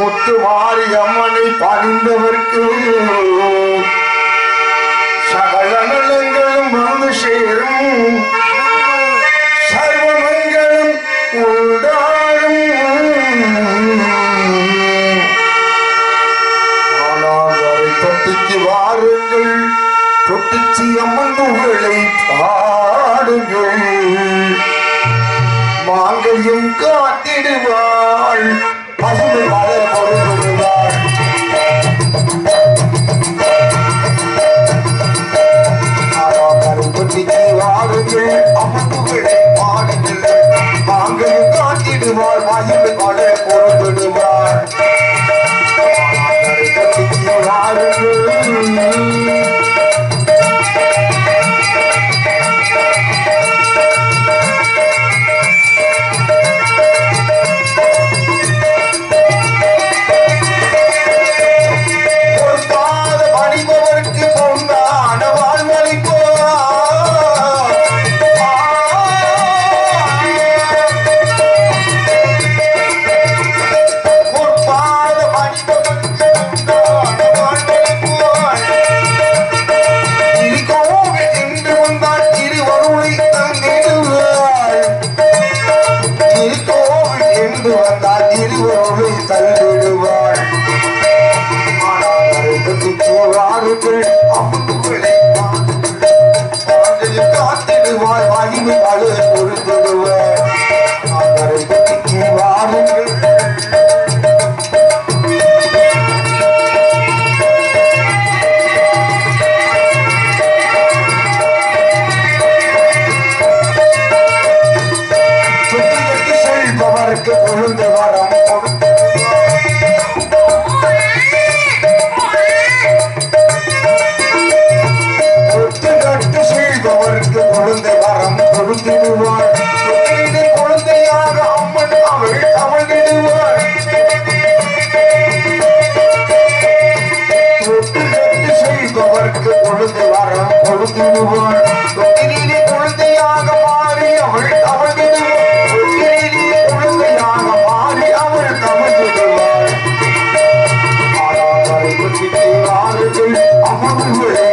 முத்து மாறி அம்மனை பணிந்தவர்க்கு சகல நலங்களும் வந்து சேரும் சர்வமங்களும் உண்டாரும் ஆனால் அதை தொட்டிக்கு வாருங்கள் தொட்டிச்சி அம்மன் புகழை பாடுங்கள் மாங்கல்யம் காத்திடுவாள் பசுமை மர பொருள்வாள் தொட்டிக்கு வாருங்கள் அம்மன் புகழை பாடுங்கள் மாங்கல்யம் காத்திடுவாள் மகிமை மர பொருள்விடுவாள் தொட்டிக்கு வாருங்கள் பொறுப்பாத பணிபவருக்கு பொன்னான வாழ்வளிப்போ பொறுப்பாத பணிபவருக்கு பொன்னான வாழ்வளிப்போய் திருக்கோவில் என்று வந்தால் திருவருளை தந்திடுவாள் திருக்கோவில் என்று வந்தால் திருவருளை தந்திடுவாள் காத்திடுவாய் மகிமை அழு பொருந்துடுவார் வாருங்கள் சுத்திகட்டு செல்பவருக்கு கொழுந்து வரம் கொடுத்து தொட்டுக்கட்டு செய்பவருக்கு குழந்தை வரம் கொடுத்திடுவார் தொட்டிலே குழந்தையாக அம்மன் அவள் அவளிடுவார் தொட்டுக்கட்டு செய்பவருக்கு குழந்தை வரம் கொடுத்திடுவார் தொட்டிலே குழந்தையாக மாறி அவள் அவளிடுவார் தொட்டிலே குழந்தையாக மாறி அவள் தவழ்ந்திடுவார் ஆறாவது குட்டிக்கு ஆறுகள் அமர்வுகளே